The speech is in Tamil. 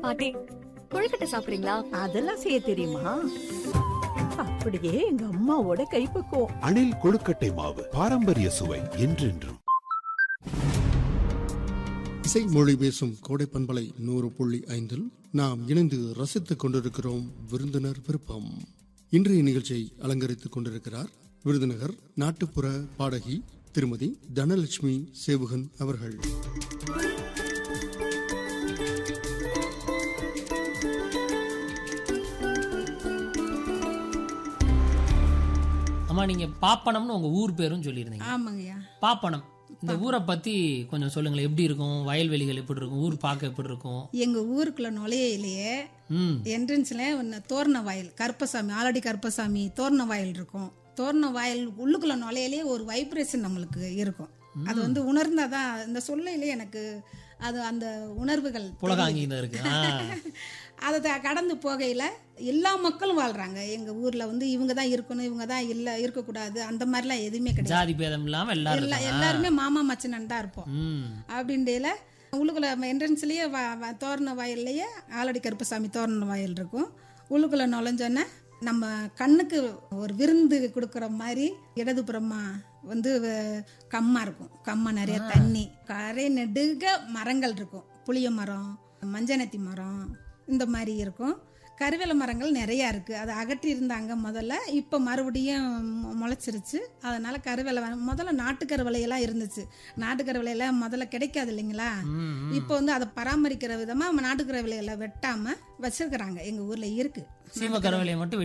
பாட்டி கொழுக்கட்டை சாப்பிடுறீங்களா அதெல்லாம் செய்ய தெரியுமா அப்படியே எங்க அம்மாவோட கைப்பக்குவம் அணில் கொழுக்கட்டை மாவு பாரம்பரிய சுவை என்றென்றும் இசை மொழி பேசும் கோடை பண்பலை நூறு புள்ளி ஐந்தில் நாம் இணைந்து ரசித்துக் கொண்டிருக்கிறோம் விருந்தினர் விருப்பம் இன்றைய நிகழ்ச்சியை அலங்கரித்துக் கொண்டிருக்கிறார் விருதுநகர் நாட்டுப்புற பாடகி திருமதி தனலட்சுமி சேவுகன் அவர்கள் அம்மா நீங்க பாப்பனம்னு உங்க ஊர் பேரும் சொல்லியிருந்தீங்க ஆமாங்கய்யா பாப்பனம் இந்த ஊரை பத்தி கொஞ்சம் சொல்லுங்களேன் எப்படி இருக்கும் வயல்வெளிகள் எப்படி இருக்கும் ஊர் பார்க்க எப்படி இருக்கும் எங்க ஊருக்குள்ள நுழையிலேயே ம் என்ட்ரன்ஸ்ல ஒன்று தோரண வாயில் கருப்பசாமி ஆலடி கருப்பசாமி தோரண வாயில் இருக்கும் தோரண வாயில் உள்ளுக்குள்ள நுழையிலேயே ஒரு வைப்ரேஷன் நம்மளுக்கு இருக்கும் அது வந்து உணர்ந்தாதான் இந்த சொல்லையிலே எனக்கு அது அந்த உணர்வுகள் புலகாங்கிதான் இருக்கு ஆ. அதை த- கடந்து போகையில எல்லா மக்களும் வாழ்றாங்க எங்க ஊர்ல வந்து இவங்க தான் இருக்கணும் இவங்க தான் இல்ல இருக்கக்கூடாது அந்த மாதிரிலாம் எதுவுமே கிடையாது ஜாதி பேதம் இல்லாம எல்லாரும் எல்லா இருக்காங்க. எல்லாருமே மாமா மச்சனன் தான் இருப்போம் ம் அப்படின்டையில உள்ளுக்குள்ள என்ட்ரன்ஸ்லேயே தோரண வாயில்லையே ஆலடி கருப்பசாமி தோரண வாயில் இருக்கும் உள்ளுக்குள்ள நுழைஞ்சோன்னே நம்ம கண்ணுக்கு ஒரு விருந்து கொடுக்குற மாதிரி இடதுபுறமா வந்து வ- கம்மா இருக்கும் கம்மா நிறைய தண்ணி கரை நெடுக மரங்கள் இருக்கும் புளிய மரம் மஞ்சனத்தி மரம் இந்த மாதிரி இருக்கும் கருவேல மரங்கள் நிறையா இருக்குது அதை அகற்றி இருந்தாங்க முதல்ல இப்போ மறுபடியும் மு- முளைச்சிருச்சு அதனால கருவேல வ- முதல்ல நாட்டுக்கருவேலையெல்லாம் இருந்துச்சு நாட்டுக்கருவேலையெல்லாம் முதல்ல கிடைக்காது இல்லைங்களா இப்போ வந்து அதை பராமரிக்கிற விதமாக நாட்டுக்கருவேலையெல்லாம் வெட்டாமல் வச்சிருக்கிறாங்க எங்கள் ஊரில் இருக்குது சீம கரவலையை மட்டும்